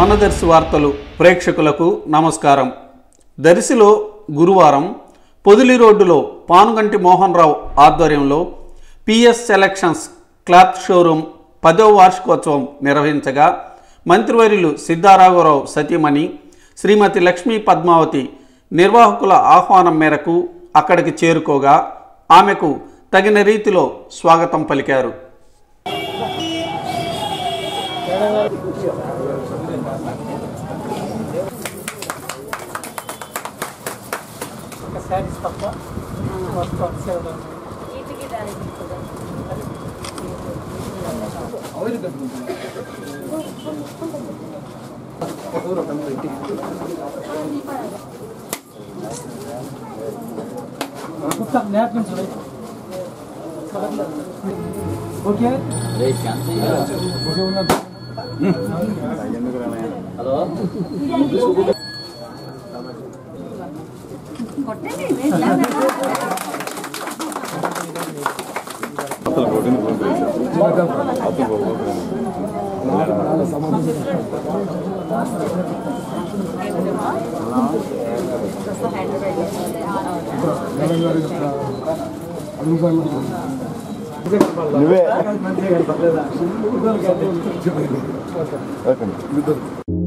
మన దర్శి వార్తలు ప్రేక్షకులకు నమస్కారం దర్శిలో గురువారం పొదిలి రోడ్డులో పానుగంటి మోహన్ రావు ఆధ్వర్యంలో పిఎస్ సెలక్షన్స్ క్లాత్ షోరూం పదవ వార్షికోత్సవం నిర్వహించగా మంత్రివర్యులు సిద్ధారాఘవరావు సతీమణి శ్రీమతి లక్ష్మీ పద్మావతి నిర్వాహకుల ఆహ్వానం మేరకు అక్కడికి చేరుకోగా ఆమెకు తగిన రీతిలో స్వాగతం పలికారు శారీస్ తప్ప మొత్తం సేవలు వీటికి దానికి కూడా. మొత్తం నేర్పించు ఓకే ఓకే ఉన్నది కొట్టండి వేసి నువ్వే